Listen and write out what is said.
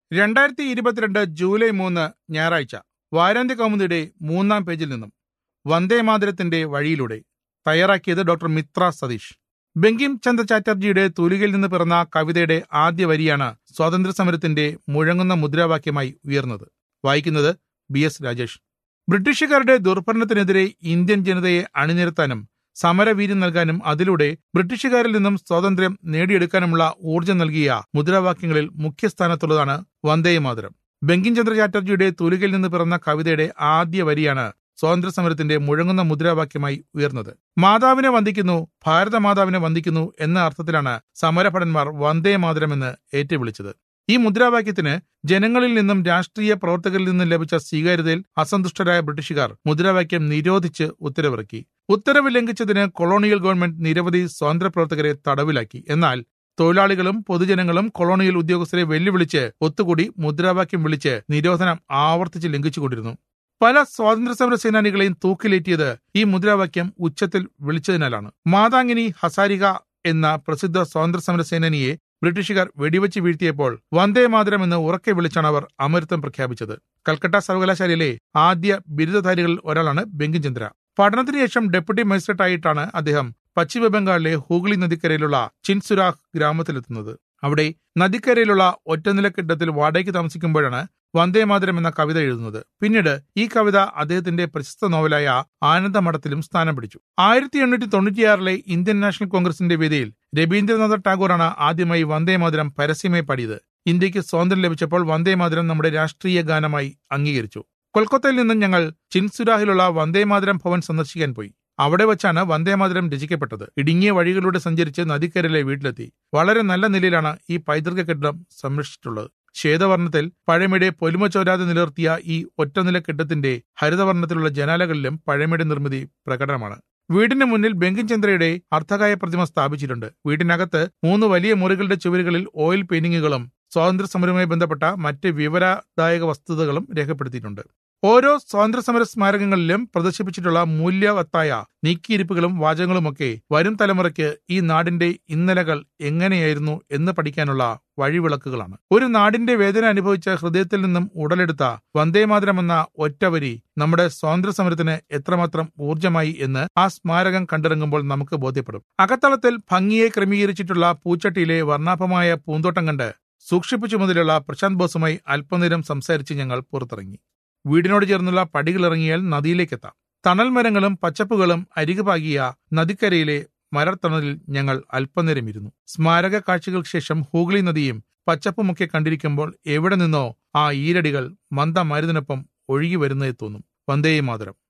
രണ്ടായിരത്തി ഇരുപത്തിരണ്ട് ജൂലൈ മൂന്ന് ഞായറാഴ്ച വാരാന്ത്യ കൗമുദിയുടെ മൂന്നാം പേജിൽ നിന്നും വന്ദേ മാതരത്തിന്റെ വഴിയിലൂടെ തയ്യാറാക്കിയത് ഡോക്ടർ മിത്ര സതീഷ് ബങ്കിം ചന്ദ്ര ചാറ്റർജിയുടെ തൂലികയിൽ നിന്ന് പിറന്ന കവിതയുടെ ആദ്യ വരിയാണ് സ്വാതന്ത്ര്യ സമരത്തിന്റെ മുഴങ്ങുന്ന മുദ്രാവാക്യമായി ഉയർന്നത് വായിക്കുന്നത് ബി എസ് രാജേഷ് ബ്രിട്ടീഷുകാരുടെ ദുർഭരണത്തിനെതിരെ ഇന്ത്യൻ ജനതയെ അണിനിരത്താനും സമരവീര്യം നൽകാനും അതിലൂടെ ബ്രിട്ടീഷുകാരിൽ നിന്നും സ്വാതന്ത്ര്യം നേടിയെടുക്കാനുമുള്ള ഊർജ്ജം നൽകിയ മുദ്രാവാക്യങ്ങളിൽ മുഖ്യസ്ഥാനത്തുള്ളതാണ് വന്ദേ മാതരം ബങ്കിം ചന്ദ്ര ചാറ്റർജിയുടെ തൂലികയിൽ നിന്ന് പിറന്ന കവിതയുടെ ആദ്യ വരിയാണ് സ്വാതന്ത്ര്യ സമരത്തിന്റെ മുഴങ്ങുന്ന മുദ്രാവാക്യമായി ഉയർന്നത് മാതാവിനെ വന്ദിക്കുന്നു ഭാരതമാതാവിനെ വന്ദിക്കുന്നു എന്ന അർത്ഥത്തിലാണ് സമരഭടന്മാർ വന്ദേ മാതരം എന്ന് ഏറ്റുവിളിച്ചത് ഈ മുദ്രാവാക്യത്തിന് ജനങ്ങളിൽ നിന്നും രാഷ്ട്രീയ പ്രവർത്തകരിൽ നിന്നും ലഭിച്ച സ്വീകാര്യതയിൽ അസന്തുഷ്ടരായ ബ്രിട്ടീഷുകാർ മുദ്രാവാക്യം നിരോധിച്ച് ഉത്തരവിറക്കി ഉത്തരവ് ലംഘിച്ചതിന് കൊളോണിയൽ ഗവൺമെന്റ് നിരവധി സ്വാതന്ത്ര്യ പ്രവർത്തകരെ തടവിലാക്കി എന്നാൽ തൊഴിലാളികളും പൊതുജനങ്ങളും കൊളോണിയൽ ഉദ്യോഗസ്ഥരെ വെല്ലുവിളിച്ച് ഒത്തുകൂടി മുദ്രാവാക്യം വിളിച്ച് നിരോധനം ആവർത്തിച്ച് ലംഘിച്ചുകൊണ്ടിരുന്നു പല സ്വാതന്ത്ര്യ സമര സേനാനികളെയും തൂക്കിലേറ്റിയത് ഈ മുദ്രാവാക്യം ഉച്ചത്തിൽ വിളിച്ചതിനാലാണ് മാതാങ്ങിനി ഹസാരിക എന്ന പ്രസിദ്ധ സ്വാതന്ത്ര്യ സമര സേനാനിയെ ബ്രിട്ടീഷുകാർ വെടിവെച്ച് വീഴ്ത്തിയപ്പോൾ വന്ദേ മാതരം എന്ന് ഉറക്കെ വിളിച്ചാണ് അവർ അമരത്വം പ്രഖ്യാപിച്ചത് കൽക്കട്ട സർവകലാശാലയിലെ ആദ്യ ബിരുദധാരികളിൽ ഒരാളാണ് ബങ്കിം ചന്ദ്ര പഠനത്തിന് ശേഷം ഡെപ്യൂട്ടി മജിസ്ട്രേറ്റ് ആയിട്ടാണ് അദ്ദേഹം പശ്ചിമ ബംഗാളിലെ ഹൂഗ്ലി നദിക്കരയിലുള്ള ചിൻസുരാഹ് ഗ്രാമത്തിലെത്തുന്നത് അവിടെ നദിക്കരയിലുള്ള ഒറ്റനില കെട്ടിടത്തിൽ വാടകയ്ക്ക് താമസിക്കുമ്പോഴാണ് വന്ദേമാതരം എന്ന കവിത എഴുതുന്നത് പിന്നീട് ഈ കവിത അദ്ദേഹത്തിന്റെ പ്രശസ്ത നോവലായ ആനന്ദമഠത്തിലും സ്ഥാനം പിടിച്ചു ആയിരത്തി എണ്ണൂറ്റി തൊണ്ണൂറ്റിയാറിലെ ഇന്ത്യൻ നാഷണൽ കോൺഗ്രസിന്റെ വേദിയിൽ രവീന്ദ്രനാഥ ടാഗോറാണ് ആദ്യമായി വന്ദേമാതരം പരസ്യമായി പാടിയത് ഇന്ത്യക്ക് സ്വാതന്ത്ര്യം ലഭിച്ചപ്പോൾ വന്ദേമാതരം നമ്മുടെ രാഷ്ട്രീയ ഗാനമായി അംഗീകരിച്ചു കൊൽക്കത്തയിൽ നിന്നും ഞങ്ങൾ ചിൻസുരാഹിലുള്ള വന്ദേമാതരം ഭവൻ സന്ദർശിക്കാൻ പോയി അവിടെ വെച്ചാണ് വന്ദേമാതരം രചിക്കപ്പെട്ടത് ഇടുങ്ങിയ വഴികളിലൂടെ സഞ്ചരിച്ച് നദിക്കരയിലെ വീട്ടിലെത്തി വളരെ നല്ല നിലയിലാണ് ഈ പൈതൃക കെട്ടിടം സംരക്ഷിച്ചിട്ടുള്ളത് ശ്വേതവർണ്ണത്തിൽ പഴമയുടെ പൊലിമ ചോരാതെ നിലനിർത്തിയ ഈ ഒറ്റനില കെട്ടിടത്തിന്റെ ഹരിതവർണ്ണത്തിലുള്ള ജനാലകളിലും പഴമയുടെ നിർമ്മിതി പ്രകടനമാണ് വീടിന് മുന്നിൽ ബങ്കിം ചന്ദ്രയുടെ അർത്ഥകായ പ്രതിമ സ്ഥാപിച്ചിട്ടുണ്ട് വീടിനകത്ത് മൂന്ന് വലിയ മുറികളുടെ ചുവരുകളിൽ ഓയിൽ പെയിന്റിങ്ങുകളും സ്വാതന്ത്ര്യ സമരവുമായി ബന്ധപ്പെട്ട മറ്റ് വിവരദായക വസ്തുതകളും രേഖപ്പെടുത്തിയിട്ടുണ്ട് ഓരോ സ്വാതന്ത്ര്യ സമര സ്മാരകങ്ങളിലും പ്രദർശിപ്പിച്ചിട്ടുള്ള മൂല്യവത്തായ നീക്കിയിരിപ്പുകളും വാചകങ്ങളുമൊക്കെ വരും തലമുറയ്ക്ക് ഈ നാടിന്റെ ഇന്നലകൾ എങ്ങനെയായിരുന്നു എന്ന് പഠിക്കാനുള്ള വഴിവിളക്കുകളാണ് ഒരു നാടിന്റെ വേദന അനുഭവിച്ച ഹൃദയത്തിൽ നിന്നും ഉടലെടുത്ത വന്ദേമാതരം എന്ന ഒറ്റവരി നമ്മുടെ സ്വാതന്ത്ര്യ സമരത്തിന് എത്രമാത്രം ഊർജമായി എന്ന് ആ സ്മാരകം കണ്ടിറങ്ങുമ്പോൾ നമുക്ക് ബോധ്യപ്പെടും അകത്തളത്തിൽ ഭംഗിയെ ക്രമീകരിച്ചിട്ടുള്ള പൂച്ചട്ടിയിലെ വർണ്ണാഭമായ പൂന്തോട്ടം കണ്ട് സൂക്ഷിപ്പിച്ചു മുതലുള്ള പ്രശാന്ത് ബോസുമായി അല്പനേരം സംസാരിച്ച് ഞങ്ങൾ പുറത്തിറങ്ങി വീടിനോട് ചേർന്നുള്ള പടികളിറങ്ങിയാൽ നദിയിലേക്കെത്താം തണൽ മരങ്ങളും പച്ചപ്പുകളും അരികുപാകിയ നദിക്കരയിലെ മരത്തണലിൽ ഞങ്ങൾ അല്പനേരം ഇരുന്നു സ്മാരക കാഴ്ചകൾക്ക് ശേഷം ഹൂഗ്ലി നദിയും പച്ചപ്പുമൊക്കെ കണ്ടിരിക്കുമ്പോൾ എവിടെ നിന്നോ ആ ഈരടികൾ മന്ദമരുതിനൊപ്പം ഒഴുകി വരുന്നതായി തോന്നും വന്ദേ മാതരം